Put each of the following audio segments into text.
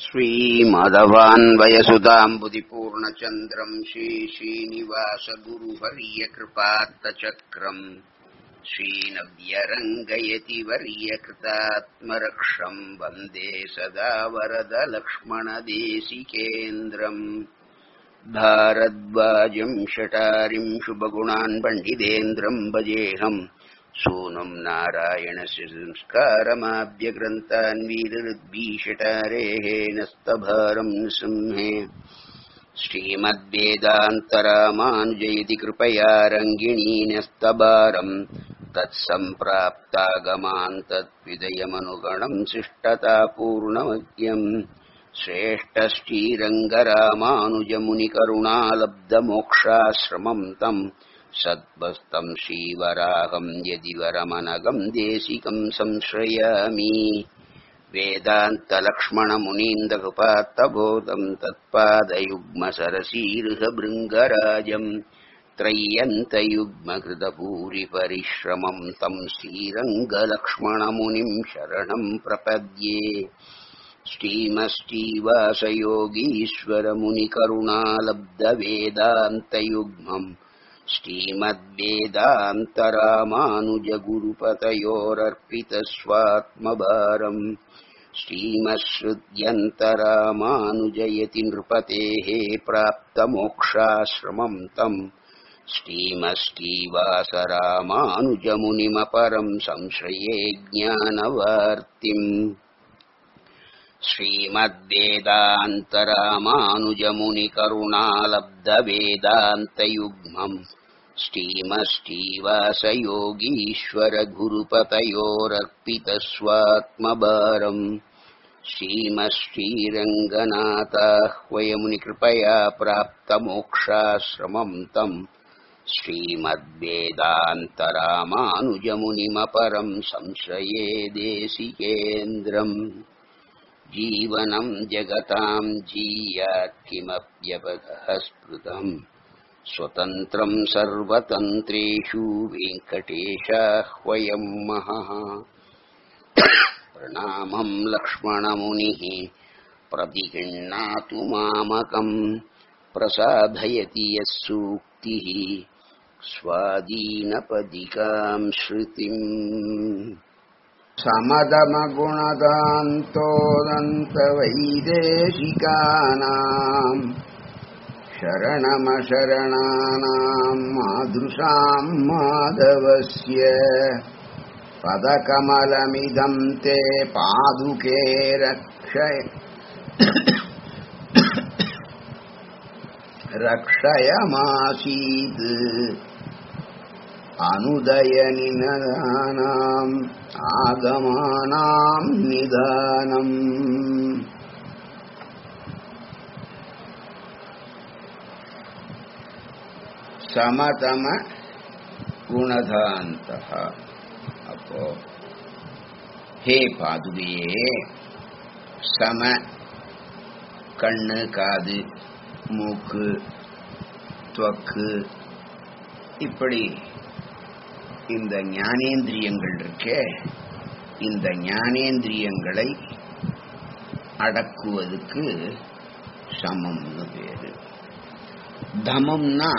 श्रीमाधवान्वयसुताम्बुदिपूर्णचन्द्रम् श्रीश्रीनिवासगुरुवर्यकृपात्तचक्रम् श्रीनव्यरङ्गयति वर्यकृतात्मरक्षम् वन्दे सदा वरदलक्ष्मणदेशिकेन्द्रम् भारद्वाजम् शटारिम् शुभगुणान् पण्डितेन्द्रम् भजेऽहम् सूनम् नारायणस्य संस्कारमाभ्यग्रन्थान् वीररुद्भीषटारेः नस्तभारम् नृसिंहे श्रीमद्वेदान्तरामानुजयति कृपया रङ्गिणी नस्तभारम् तत्सम्प्राप्तागमान् तद्विदयमनुगणम् शिष्टतापूर्णमद्यम् श्रेष्ठश्रीरङ्गरामानुजमुनिकरुणालब्धमोक्षाश्रमम् तम् सद्वस्तम् श्रीवराहम् यदि वरमनगम् देशिकम् संश्रयामि वेदान्तलक्ष्मणमुनीन्दकृपात्तबोधम् तत्पादयुग्मसरसीरुहभृङ्गराजम् त्रय्यन्तयुग्मकृतभूरिपरिश्रमम् तम् श्रीरङ्गलक्ष्मणमुनिम् शरणम् प्रपद्ये श्रीमश्रीवासयोगीश्वरमुनिकरुणालब्धवेदान्तयुग्मम् श्रीमद्वेदान्तरामानुजगुरुपतयोरर्पितस्वात्मभारम् श्रीमश्रुत्यन्तरामानुजयति नृपतेः प्राप्तमोक्षाश्रमम् तम् श्रीमश्रीवासरामानुजमुनिमपरम् संश्रये ज्ञानवार्तिम् श्रीमद्वेदान्तरामानुजमुनिकरुणालब्धवेदान्तयुग्मम् श्रीमश्रीवासयोगीश्वरगुरुपतयोरर्पितस्वात्मभारम् श्रीमश्रीरङ्गनाथाह्वयमुनिकृपया प्राप्तमोक्षाश्रमम् तम् श्रीमद्वेदान्तरामानुजमुनिमपरम् संश्रये देशिकेन्द्रम् जीवनम् जगताम् जीयात् किमप्यपगः स्मृतम् स्वतन्त्रम् सर्वतन्त्रेषु वेङ्कटेशाह्वयम् महः प्रणामम् लक्ष्मणमुनिः प्रतिगृह्णातु मामकम् प्रसादयति यः सूक्तिः स्वादीनपदिकाम् श्रुतिम् समदमगुणदान्तोदन्तवैदेशिकानाम् शरणमशरणानाम् मादृशाम् माधवस्य पदकमलमिदम् ते पादुके रक्षय रक्षयमासीत् अनुदयनिनदानाम् आगमानाम् निदानम् சமதம குணதாந்த அப்போ ஹே பாதுகையே சம கண்ணு காது மூக்கு துவக்கு இப்படி இந்த ஞானேந்திரியங்கள் இருக்கே இந்த ஞானேந்திரியங்களை அடக்குவதுக்கு சமம்னு பேரு தமம்னா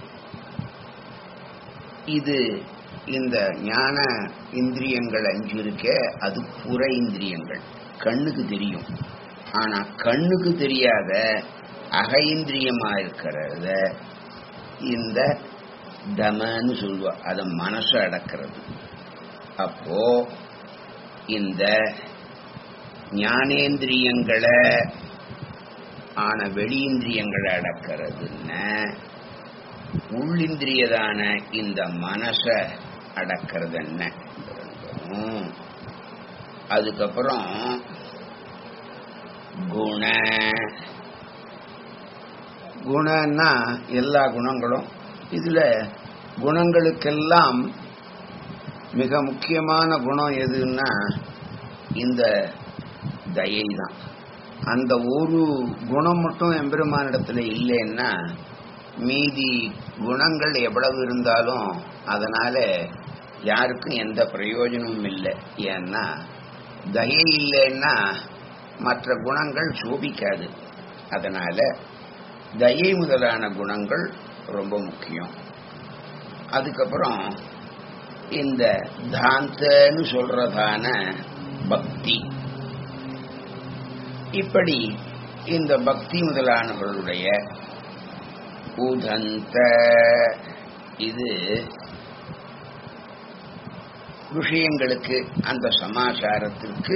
இது இந்த ஞான இந்திரியங்கள் அஞ்சு இருக்கே அது புற இந்திரியங்கள் கண்ணுக்கு தெரியும் ஆனா கண்ணுக்கு தெரியாத அக இந்திரியமா இருக்கிறத இந்த தமன்னு சொல்லுவா அத மனசு அடக்கிறது அப்போ இந்த ஞானேந்திரியங்களை ஆன வெளியிந்திரியங்களை அடக்கிறதுன்னு உள்ளிந்திரியதான இந்த மனச அடக்கிறது என்ன அதுக்கப்புறம் குண குணன்னா எல்லா குணங்களும் இதுல குணங்களுக்கெல்லாம் மிக முக்கியமான குணம் எதுன்னா இந்த தயை தான் அந்த ஒரு குணம் மட்டும் எம்பெருமானிடத்துல இல்லைன்னா மீதி குணங்கள் எவ்வளவு இருந்தாலும் அதனால யாருக்கும் எந்த பிரயோஜனமும் இல்லை ஏன்னா தயை இல்லைன்னா மற்ற குணங்கள் சோபிக்காது அதனால தயை முதலான குணங்கள் ரொம்ப முக்கியம் அதுக்கப்புறம் இந்த தாந்தன்னு சொல்றதான பக்தி இப்படி இந்த பக்தி முதலானவர்களுடைய உதந்த இது விஷயங்களுக்கு அந்த சமாச்சாரத்திற்கு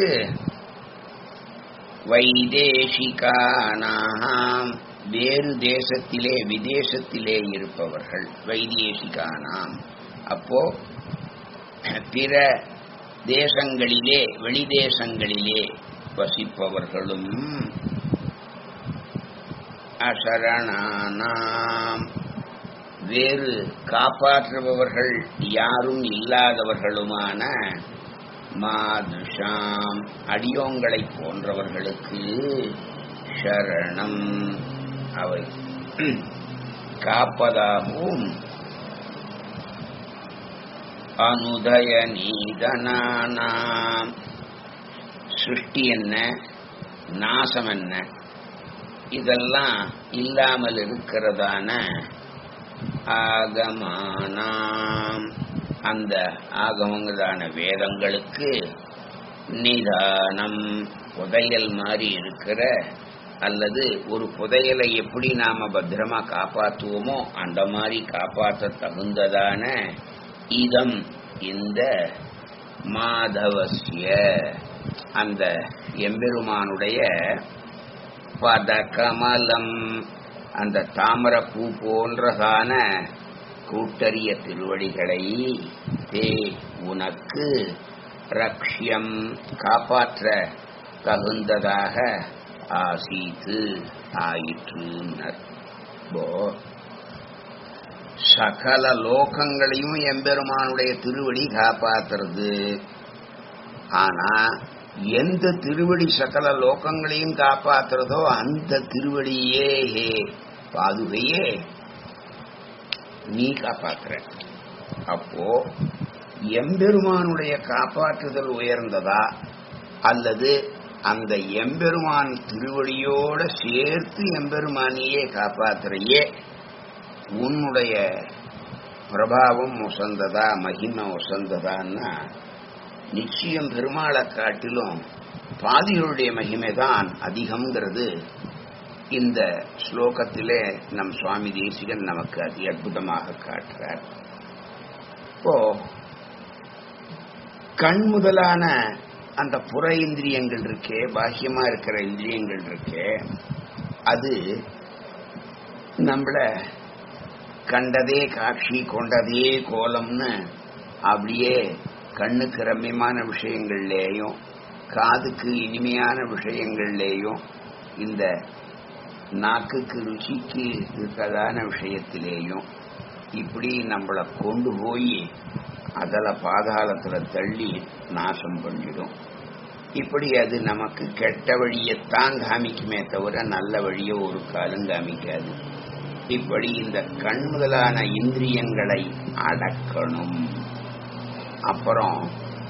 வைதேசிகானாம் வேறு தேசத்திலே விதேசத்திலே இருப்பவர்கள் வைதேசிகானாம் அப்போ பிற தேசங்களிலே வெளிதேசங்களிலே வசிப்பவர்களும் அசரணானாம் வேறு காப்பாற்றுபவர்கள் யாரும் இல்லாதவர்களுமான மாதுஷாம் அடியோங்களை போன்றவர்களுக்கு சரணம் அவை காப்பதாகவும் அனுதய நீதனானாம் சிருஷ்டி என்ன நாசம் என்ன இதெல்லாம் இல்லாமல் இருக்கிறதான ஆகமானாம் அந்த ஆகமங்களான வேதங்களுக்கு நிதானம் புதையல் மாதிரி இருக்கிற அல்லது ஒரு புதையலை எப்படி நாம பத்திரமா காப்பாற்றுவோமோ அந்த மாதிரி காப்பாற்ற தகுந்ததான இதம் இந்த மாதவசிய அந்த எம்பெருமானுடைய பதகமலம் அந்த தாமரப்பூ போன்றதான கூட்டறிய திருவடிகளை தே உனக்கு ரக்ஷியம் காப்பாற்ற தகுந்ததாக ஆசீத்து ஆயிற்றுனர் போ சகல லோகங்களையும் எம்பெருமானுடைய திருவடி காப்பாத்துறது ஆனா எந்த திருவடி சகல லோகங்களையும் காப்பாத்துறதோ அந்த திருவடியே ஹே பாதுகையே நீ காப்பாத்துற அப்போ எம்பெருமானுடைய காப்பாற்றுதல் உயர்ந்ததா அல்லது அந்த எம்பெருமான் திருவடியோட சேர்த்து எம்பெருமானியே காப்பாத்துறையே உன்னுடைய பிரபாவம் உசந்ததா மகிமை உசந்ததான்னா நிச்சயம் பெருமாளை காட்டிலும் பாதிகளுடைய மகிமை தான் அதிகம்ங்கிறது இந்த ஸ்லோகத்திலே நம் சுவாமி தேசிகன் நமக்கு அதி அற்புதமாக காட்டுறார் இப்போ கண் முதலான அந்த புற இந்திரியங்கள் இருக்கே பாக்கியமா இருக்கிற இந்திரியங்கள் இருக்கே அது நம்மள கண்டதே காட்சி கொண்டதே கோலம்னு அப்படியே கண்ணுக்கு ரம்யமான விஷயங்கள்லேயும் காதுக்கு இனிமையான விஷயங்கள்லேயும் இந்த நாக்குக்கு ருச்சிக்கு இருக்கிறதான விஷயத்திலேயும் இப்படி நம்மளை கொண்டு போய் அதில் பாதாளத்துல தள்ளி நாசம் பண்ணிடும் இப்படி அது நமக்கு கெட்ட வழியைத்தான் காமிக்குமே தவிர நல்ல வழியை ஒரு காலம் காமிக்காது இப்படி இந்த கண் முதலான இந்திரியங்களை அடக்கணும் அப்புறம்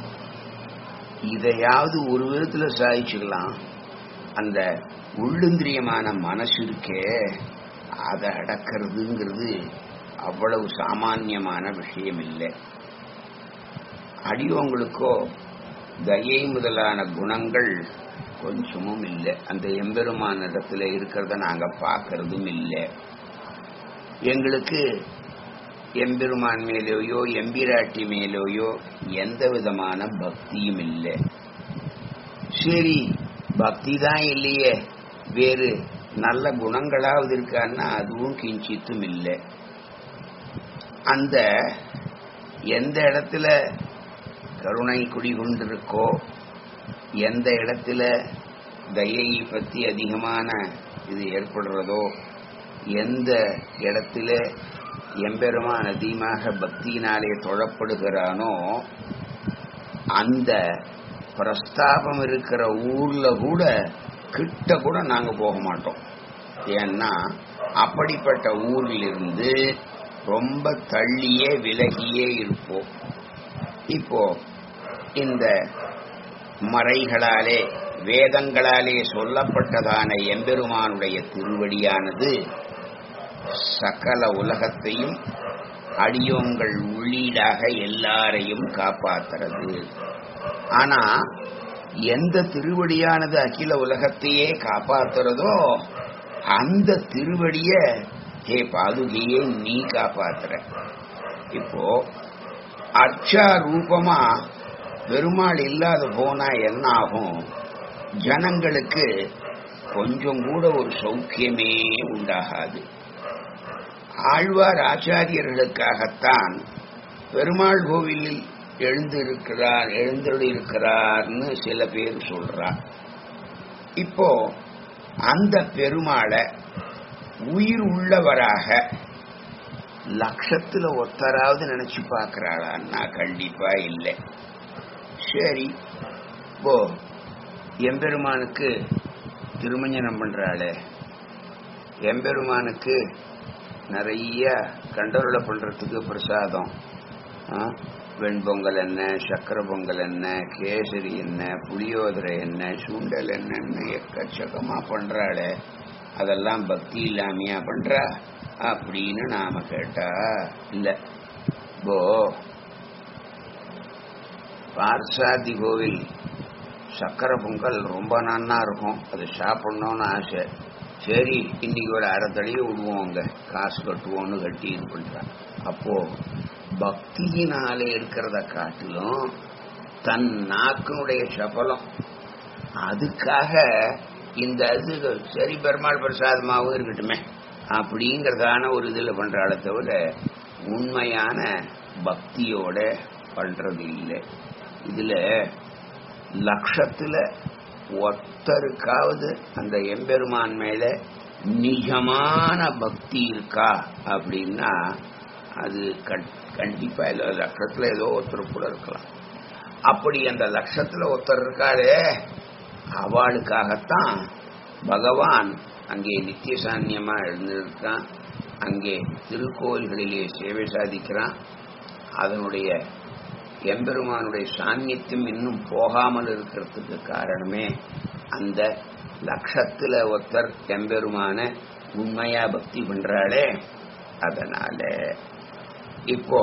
இதையாவது ஒரு விதத்துல சாதிச்சுக்கலாம் அந்த உள்ளிந்திரியமான மனசு இருக்கே அதை அடக்கிறதுங்கிறது அவ்வளவு சாமானியமான விஷயம் இல்லை அடியோங்களுக்கோ தயை முதலான குணங்கள் கொஞ்சமும் இல்லை அந்த எம்பெருமான இடத்துல இருக்கிறத நாங்க பார்க்கறதும் இல்லை எங்களுக்கு எம்பெருமான் மேலேயோ எம்பிராட்டி மேலேயோ எந்த விதமான பக்தியும் இல்லை சரி பக்தி தான் இல்லையே வேறு நல்ல குணங்களாவது இருக்கான்னா அதுவும் கிஞ்சித்தும் இல்லை அந்த எந்த இடத்துல கருணை குடிகொண்டிருக்கோ எந்த இடத்துல தயை பற்றி அதிகமான இது ஏற்படுறதோ எந்த இடத்துல எம்பெருமான் அதிகமாக பக்தியினாலே தொழப்படுகிறானோ அந்த பிரஸ்தாபம் இருக்கிற ஊர்ல கூட கிட்ட கூட நாங்க போக மாட்டோம் ஏன்னா அப்படிப்பட்ட ஊரில் இருந்து ரொம்ப தள்ளியே விலகியே இருப்போம் இப்போ இந்த மறைகளாலே வேதங்களாலே சொல்லப்பட்டதான எம்பெருமானுடைய திருவடியானது சகல உலகத்தையும் அடியோங்கள் உள்ளீடாக எல்லாரையும் காப்பாத்துறது ஆனா எந்த திருவடியானது அகில உலகத்தையே காப்பாத்துறதோ அந்த திருவடிய ஹே பாதுகையே நீ காப்பாத்துற இப்போ அர்ச்சா ரூபமா பெருமாள் இல்லாத போனா என்ன ஆகும் ஜனங்களுக்கு கொஞ்சம் கூட ஒரு சௌக்கியமே உண்டாகாது ஆழ்வார் ஆச்சாரியர்களுக்காகத்தான் பெருமாள் கோவிலில் எழுந்திருக்கிறார் எழுந்திருக்கிறார்னு சில பேர் சொல்றார் இப்போ அந்த பெருமாளை உயிர் உள்ளவராக லட்சத்துல ஒத்தராவது நினைச்சு பார்க்கிறாளான்னா கண்டிப்பா இல்லை சரி போ எம்பெருமானுக்கு திருமஞ்சனம் பண்றாளே எம்பெருமானுக்கு நிறைய கண்டருளை பண்றதுக்கு பிரசாதம் ஆ, வெண்பொங்கல் என்ன சக்கரை பொங்கல் என்ன கேசரி என்ன புளியோதரை என்ன சுண்டல் என்னன்னு எக்கச்சக்கமா பண்றாளே அதெல்லாம் பக்தி இல்லாமையா பண்றா அப்படின்னு நாம கேட்டா இல்ல போ பார்சாதி கோவில் சக்கரை பொங்கல் ரொம்ப நன்னா இருக்கும் அது சாப்பிடணும்னு ஆசை சரி இன்னைக்கு ஒரு அரை தடியை விடுவோம் அங்க காசு கட்டுவோம்னு கட்டி இது பண்றான் அப்போ பக்தியினாலே இருக்கிறத காட்டிலும் தன் நாக்கினுடைய சபலம் அதுக்காக இந்த இது சரி பெருமாள் பிரசாதமாகவும் இருக்கட்டுமே அப்படிங்கறதான ஒரு இதுல பண்றாளே தவிர உண்மையான பக்தியோட பண்றது இல்லை இதுல லட்சத்துல ஒத்தருக்காவது அந்த எம்பெருமான் மேல நிஜமான பக்தி இருக்கா அப்படின்னா அது கண்- கண்டிப்பா இல்ல லட்சத்துல ஏதோ ஒருத்தர் கூட இருக்கலாம் அப்படி அந்த லட்சத்துல ஒருத்தர் இருக்காரே அவளுக்காகத்தான் பகவான் அங்கே நித்திய சாநியமா எழுந்திருக்கான் அங்கே திருக்கோயில்களிலே சேவை சாதிக்கிறான் அதனுடைய எம்பெருமானுடைய சாநியத்தியம் இன்னும் போகாமல் இருக்கிறதுக்கு காரணமே அந்த லட்சத்துல ஒருத்தர் எம்பெருமான உண்மையா பக்தி பண்றாளே அதனால இப்போ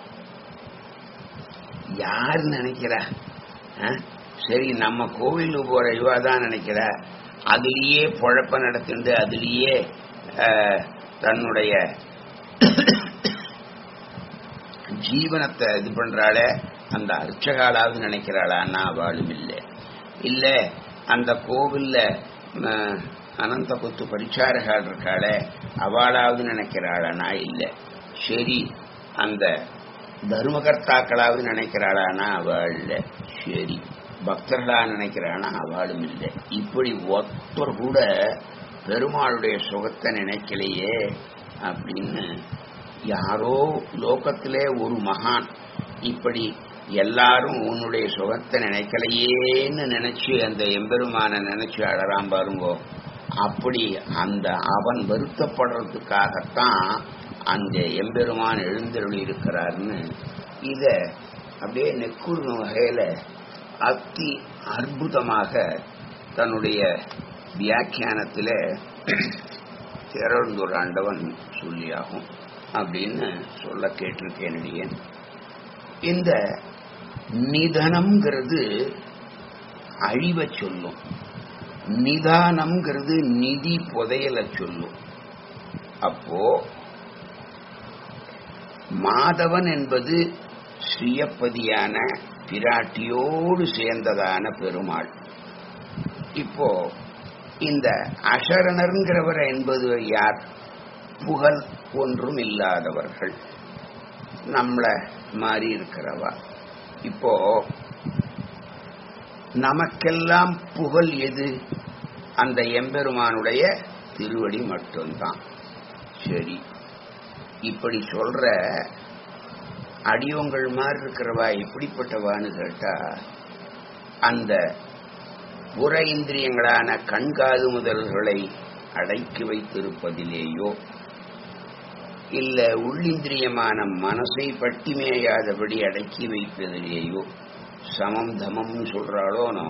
யார் நினைக்கிறா ஆ? சரி நம்ம கோவிலுக்கு போற இவா தான் நினைக்கிறா அதுலயே பொழப்ப நடத்திண்டு அதுலயே ஆ, தன்னுடைய ஜீவனத்தை இது பண்றாளே அந்த அர்ச்சகாலாவது நினைக்கிறாளான்னா அவளும் இல்லை இல்ல அந்த கோவில்ல ம, அனந்த குத்து பரிச்சாரகால் இருக்காளே அவளாவது நினைக்கிறாளானா இல்ல சரி அந்த தர்மகர்த்தாக்களாவது நினைக்கிறாளானா அவள் இல்ல சரி பக்தர்களா நினைக்கிறானா அவளும் இல்லை இப்படி ஒருத்தர் கூட பெருமாளுடைய சுகத்தை நினைக்கலையே அப்படின்னு யாரோ லோகத்திலே ஒரு மகான் இப்படி எல்லாரும் உன்னுடைய சுகத்தை நினைக்கலையேன்னு நினைச்சு அந்த எம்பெருமான நினைச்சு அழறான் பாருங்கோ அப்படி அந்த அவன் வருத்தப்படுறதுக்காகத்தான் அந்த எம்பெருமான் எழுந்தருளி இருக்கிறார்னு இத அப்படியே நெக்குறு வகையில அத்தி அற்புதமாக தன்னுடைய வியாக்கியானத்தில திரழ்ந்தூர் ஆண்டவன் சொல்லியாகும் அப்படின்னு சொல்ல கேட்டிருக்கேன் அடியேன். இந்த நிதனம்ங்கிறது அழிவை சொல்லும் நிதானம்ங்கிறது நிதி புதையல சொல்லும் அப்போ மாதவன் என்பது ஸ்ரீயப்பதியான பிராட்டியோடு சேர்ந்ததான பெருமாள் இப்போ இந்த அசரணர்ங்கிறவர் என்பது யார் புகழ் ஒன்றும் இல்லாதவர்கள் நம்மள மாறி இருக்கிறவா இப்போ நமக்கெல்லாம் புகழ் எது அந்த எம்பெருமானுடைய திருவடி மட்டும்தான் சரி இப்படி சொல்ற அடியோங்கள் மாதிரி இருக்கிறவா எப்படிப்பட்டவான்னு கேட்டா அந்த புற இந்திரியங்களான கண்காது முதல்களை அடக்கி வைத்திருப்பதிலேயோ இல்ல உள்ளிந்திரியமான மனசை பட்டிமேயாதபடி அடக்கி வைப்பதிலேயோ சமம் தமம் சொல்றாளோனோ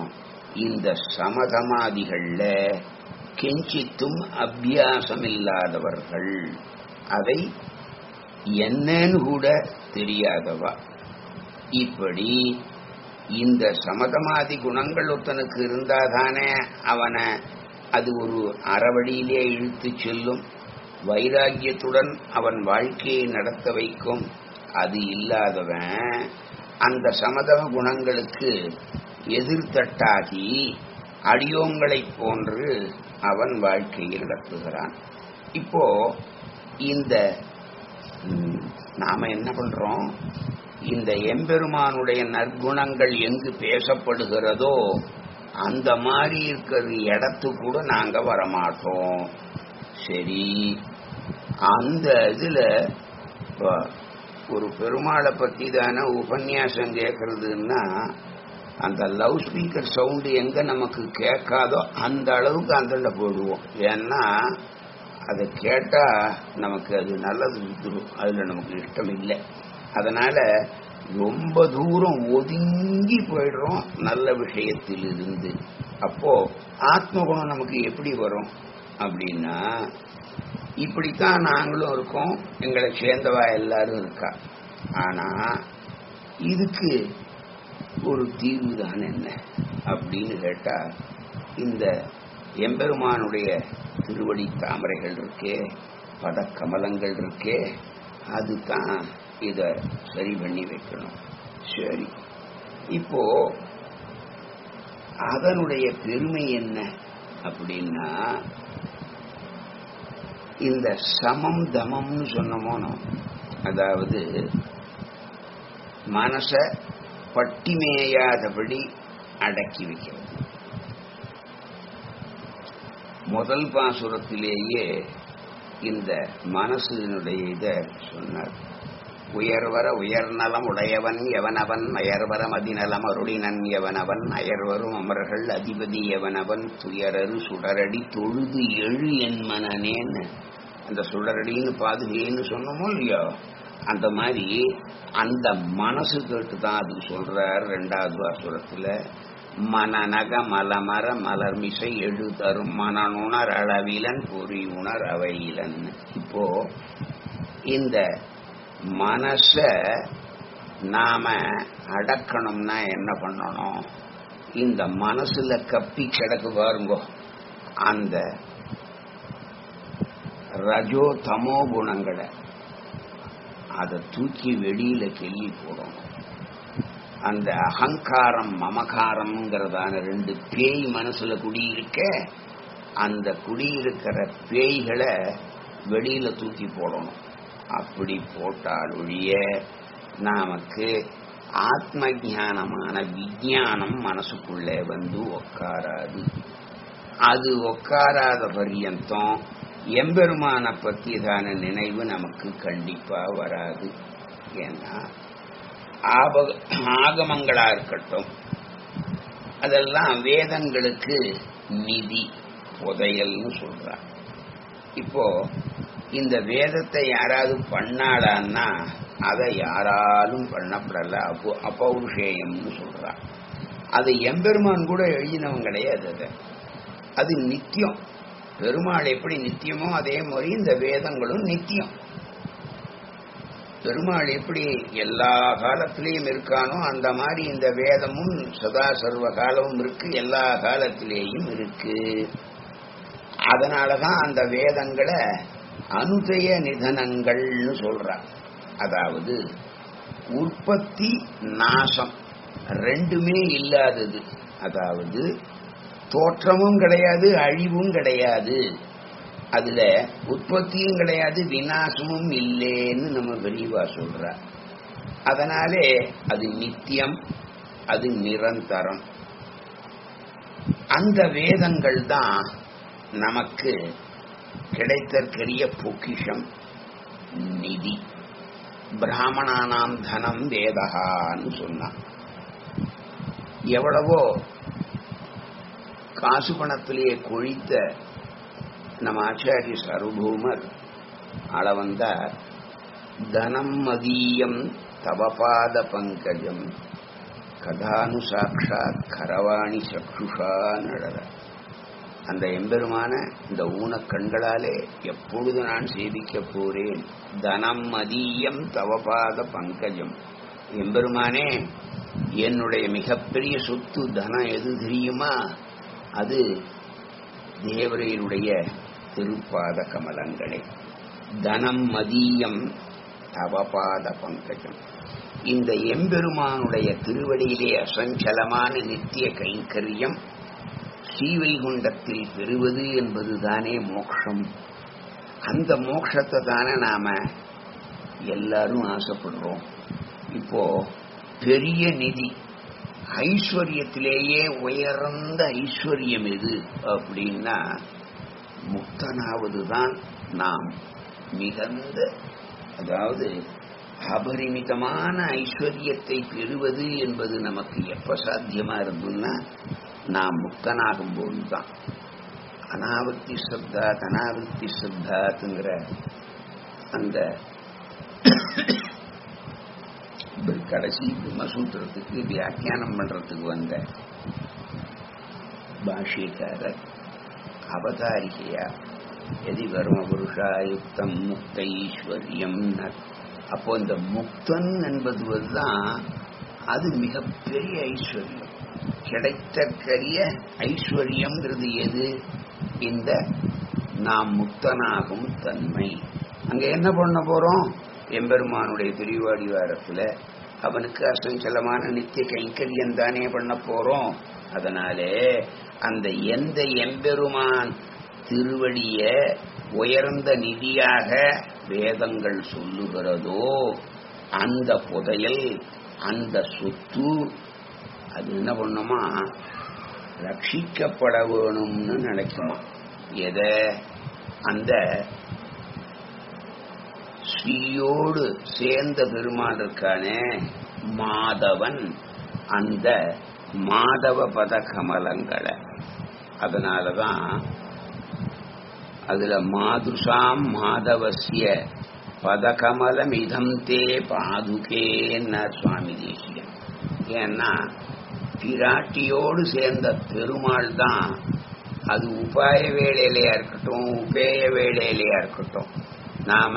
இந்த சமதமாதிகள்ல கெஞ்சித்தும் அபியாசம் இல்லாதவர்கள் அதை என்னன்னு கூட தெரியாதவா இப்படி இந்த சமதமாதி குணங்கள் ஒருத்தனுக்கு இருந்தாதானே அவனை அது ஒரு அறவழியிலே இழுத்து செல்லும் வைராக்கியத்துடன் அவன் வாழ்க்கையை நடத்த வைக்கும் அது இல்லாதவன் அந்த சமதம குணங்களுக்கு எதிர்த்தட்டாகி அடியோங்களைப் போன்று அவன் வாழ்க்கையை நடத்துகிறான் இப்போ இந்த ம், நாம என்ன பண்றோம் இந்த எம்பெருமானுடைய நற்குணங்கள் எங்கு பேசப்படுகிறதோ அந்த மாதிரி இருக்கிற இடத்து கூட நாங்க வரமாட்டோம் சரி அந்த இதுல இப்ப ஒரு பெருமாளை பத்தி தானே உபன்யாசம் கேட்கறதுன்னா அந்த லவுட் ஸ்பீக்கர் சவுண்டு எங்க நமக்கு கேட்காதோ அந்த அளவுக்கு அந்தண்ட போடுவோம் ஏன்னா அதை கேட்டா நமக்கு அது நல்லது சுத்துரும் அதுல நமக்கு இஷ்டம் இல்லை அதனால ரொம்ப தூரம் ஒதுங்கி போயிடுறோம் நல்ல விஷயத்தில் இருந்து அப்போ ஆத்ம குணம் நமக்கு எப்படி வரும் அப்படின்னா இப்படித்தான் நாங்களும் இருக்கோம் எங்களை சேர்ந்தவா எல்லாரும் இருக்கா ஆனா இதுக்கு ஒரு தீர்வு தான் என்ன அப்படின்னு கேட்டா இந்த எம்பெருமானுடைய திருவடி தாமரைகள் இருக்கே பதக்கமலங்கள் இருக்கே அதுதான் இத சரி பண்ணி வைக்கணும் சரி இப்போ அதனுடைய பெருமை என்ன அப்படின்னா இந்த சமம் தமம்னு சொன்னமோனோ அதாவது மனச பட்டிமேயாதபடி அடக்கி வைக்கிறது முதல் பாசுரத்திலேயே இந்த மனசினுடைய இத சொன்னார் உயர்வர உயர்நலம் உடையவன் எவனவன் அயர்வர மதிநலம் அருளினன் எவனவன் அயர்வரும் அமர்கள் அதிபதி எவனவன் துயரரு சுடரடி தொழுது எழு என் மனநேன்னு அந்த சுடரடின்னு பாதுகைன்னு சொன்னோமோ இல்லையோ அந்த மாதிரி அந்த மனசு கேட்டு தான் அது சொல்றார் ரெண்டாவது வாசுரத்துல மனநக மலமர மலர்மிசை எழுதரும் மனனுணர் அளவிலன் பொறி உணர் அவையிலன் இப்போ இந்த மனச நாம அடக்கணும்னா என்ன பண்ணணும் இந்த மனசுல கப்பி கிடக்கு பாருங்கோ அந்த ரஜோ தமோ குணங்களை அதை தூக்கி வெளியில கெல்லி போடணும் அந்த அகங்காரம் மமகாரம்ங்கிறதான ரெண்டு பேய் மனசுல குடியிருக்க அந்த குடியிருக்கிற பேய்களை வெளியில தூக்கி போடணும் அப்படி போட்டால் ஒழிய நமக்கு ஆத்ம ஞானமான விஞ்ஞானம் மனசுக்குள்ளே வந்து உக்காராது அது உக்காராத பரியந்தம் எம்பெருமான பத்தியதான நினைவு நமக்கு கண்டிப்பா வராது ஏன்னா ஆப- ஆகமங்களா இருக்கட்டும் அதெல்லாம் வேதங்களுக்கு நிதி புதையல்னு சொல்றார் இப்போ இந்த வேதத்தை யாராவது பண்ணாடான்னா அதை யாராலும் பண்ணப்படல அப்போ அப்பௌருஷேயம்னு சொல்றார் அது எம்பெருமான் கூட எழுதினவன் கிடையாது அது அது நித்தியம் பெருமாள் எப்படி நித்தியமோ அதே மாதிரி இந்த வேதங்களும் நித்தியம் பெருமாள் எப்படி எல்லா காலத்திலேயும் இருக்கானோ அந்த மாதிரி இந்த வேதமும் சதா சர்வ காலமும் இருக்கு எல்லா காலத்திலேயும் இருக்கு அதனாலதான் அந்த வேதங்களை அனுதய நிதனங்கள்னு சொல்றார் அதாவது உற்பத்தி நாசம் ரெண்டுமே இல்லாதது அதாவது தோற்றமும் கிடையாது அழிவும் கிடையாது அதுல உற்பத்தியும் கிடையாது விநாசமும் இல்லைன்னு நம்ம பெரியவா சொல்றார் அதனாலே அது நித்தியம் அது நிரந்தரம் அந்த வேதங்கள் தான் நமக்கு கிடைத்தற்கரிய பொக்கிஷம் நிதி பிராமணானாம் தனம் வேதகான்னு சொன்னான் எவ்வளவோ காசு பணத்திலேயே கொழித்த நம்ம ஆச்சாரிய சர்வபூமர் அளவந்தார் தனம் மதீயம் தவபாத பங்கஜம் கதானு சாட்சாத் கரவாணி சக்ஷுஷா நடர அந்த எம்பெருமான இந்த ஊனக் கண்களாலே எப்பொழுது நான் சேவிக்க போறேன் தனம் மதியம் தவபாத பங்கஜம் எம்பெருமானே என்னுடைய மிகப்பெரிய சொத்து தனம் எது தெரியுமா அது தேவரையருடைய திருப்பாத கமலங்களே தனம் மதியம் தவபாத பங்கஜம் இந்த எம்பெருமானுடைய திருவடியிலே அசஞ்சலமான நித்திய கைங்கரியம் ஸ்ரீவைகுண்டத்தில் பெறுவது என்பதுதானே மோட்சம் அந்த மோட்சத்தை தானே நாம எல்லாரும் ஆசைப்படுறோம் இப்போ பெரிய நிதி ஐஸ்வர்யத்திலேயே உயர்ந்த ஐஸ்வர்யம் எது அப்படின்னா முக்தனாவதுதான் நாம் மிகுந்த அதாவது அபரிமிதமான ஐஸ்வர்யத்தை பெறுவது என்பது நமக்கு எப்ப சாத்தியமா இருந்ததுன்னா நாம் முக்தனாகும் போதுதான் அனாவர்த்தி சப்தா அனாவர்த்தி சப்தாத்துங்கிற அந்த கடைசி பிரம்மசூத்திரத்துக்கு வியாக்கியானம் பண்றதுக்கு வந்த பாஷ்யக்காரர் அவதாரிகையா எதி கர்ம புருஷாயுக்தம் முக்த ஈஸ்வர்யம் அப்போ இந்த முக்தன் என்பதுதான் அது மிகப்பெரிய ஐஸ்வர்யம் கிடைத்தற்கரிய ஐஸ்வர்யம்ங்கிறது எது இந்த நாம் முக்தனாகும் தன்மை அங்க என்ன பண்ண போறோம் எம்பெருமானுடைய திருவாடிவாரத்துல அவனுக்கு அசஞ்சலமான நித்திய கைங்கரியம் தானே பண்ண போறோம் அதனாலே அந்த எந்த எம்பெருமான் திருவடிய உயர்ந்த நிதியாக வேதங்கள் சொல்லுகிறதோ அந்த புதையல் அந்த சொத்து அது என்ன பண்ணுமா ரட்சிக்கப்பட வேணும்னு நினைக்குமா எத அந்த ஸ்ரீயோடு சேர்ந்த பெருமாள் இருக்கானே மாதவன் அந்த மாதவ பத கமலங்களை அதனாலதான் அதுல மாதுஷாம் மாதவசிய பதகமலம் இதம் தே பாதுகேன்னு சுவாமி தேசியன் ஏன்னா பிராட்டியோடு சேர்ந்த பெருமாள் தான் அது உபாய வேலையிலையா இருக்கட்டும் உபேய வேலையிலையா இருக்கட்டும் நாம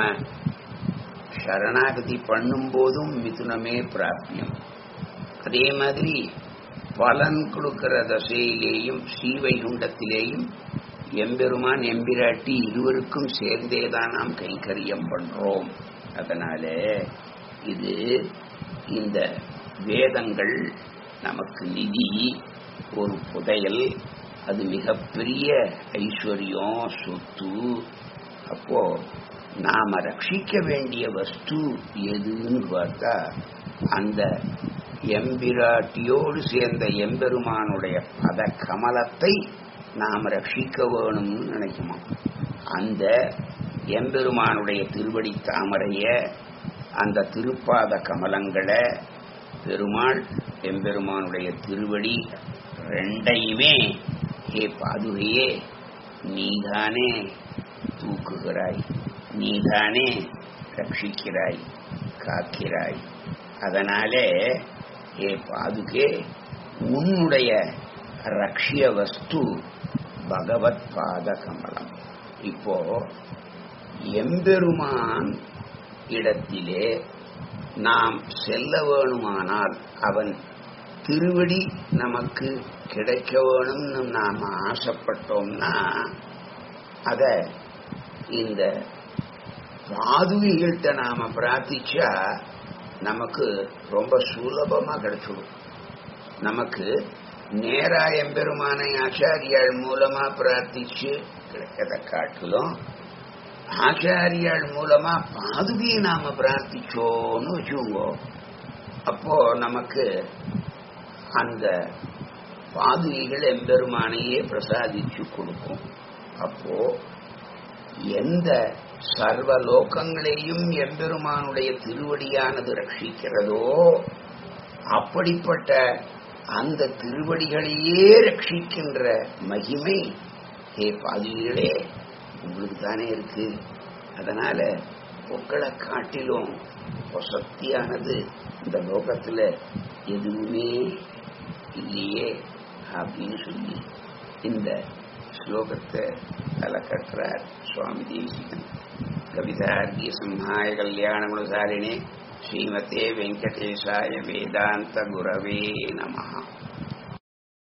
சரணாகதி பண்ணும் போதும் மிதுனமே பிராப்தியம் அதே மாதிரி பலன் கொடுக்கிற தசையிலேயும் ஸ்ரீவைகுண்டத்திலேயும் எம்பெருமான் எம்பிராட்டி இருவருக்கும் சேர்ந்தேதான் நாம் கைங்கரியம் பண்றோம் அதனால இது இந்த வேதங்கள் நமக்கு நிதி ஒரு புதையல் அது மிகப்பெரிய ஐஸ்வர்யம் சொத்து அப்போ நாம ரட்சிக்க வேண்டிய வஸ்து எதுன்னு பார்த்தா அந்த எம்பிராட்டியோடு சேர்ந்த எம்பெருமானுடைய பத கமலத்தை நாம் ரட்சிக்க வேணும்னு நினைக்குமா அந்த எம்பெருமானுடைய திருவடி தாமரைய அந்த திருப்பாத கமலங்களை பெருமாள் எம்பெருமானுடைய திருவடி ரெண்டையுமே ஹே பாதுகையே நீதானே தூக்குகிறாய் நீதானே ரட்சிக்கிறாய் காக்கிறாய் அதனாலே ஹே பாதுகே உன்னுடைய ரக்ஷிய வஸ்து பகவத் பாத கமலம் இப்போ எம்பெருமான் இடத்திலே நாம் செல்ல வேணுமானால் அவன் திருவடி நமக்கு கிடைக்க வேணும்னு நாம் ஆசைப்பட்டோம்னா அத இந்த பாதுகைகள்கிட்ட நாம பிரார்த்திச்சா நமக்கு ரொம்ப சுலபமா கிடைச்சிடும் நமக்கு நேரா எம்பெருமானை ஆச்சாரியாள் மூலமா பிரார்த்திச்சு கிடைக்கிறத காட்டிலும் ஆச்சாரியாள் மூலமா பாதுகையை நாம பிரார்த்திச்சோன்னு வச்சுக்கோங்க அப்போ நமக்கு அந்த பாதுகைகள் எம்பெருமானையே பிரசாதிச்சு கொடுக்கும் அப்போ எந்த சர்வ லோகங்களையும் எம்பெருமானுடைய திருவடியானது ரட்சிக்கிறதோ அப்படிப்பட்ட அந்த திருவடிகளையே ரட்சிக்கின்ற மகிமை ஹே பாதுகளே உங்களுக்கு தானே இருக்கு அதனால உங்களை காட்டிலும் சக்தியானது இந்த லோகத்துல எதுவுமே இல்லையே அப்படின்னு சொல்லி இந்த ஸ்லோகத்தை தலை கட்டுறார் சுவாமி தேசிகன் கவிதார்கிய சிம்ஹாய கல்யாண குணசாலினே ஸ்ரீமதே வெங்கடேசாய வேதாந்த குரவே நமஹா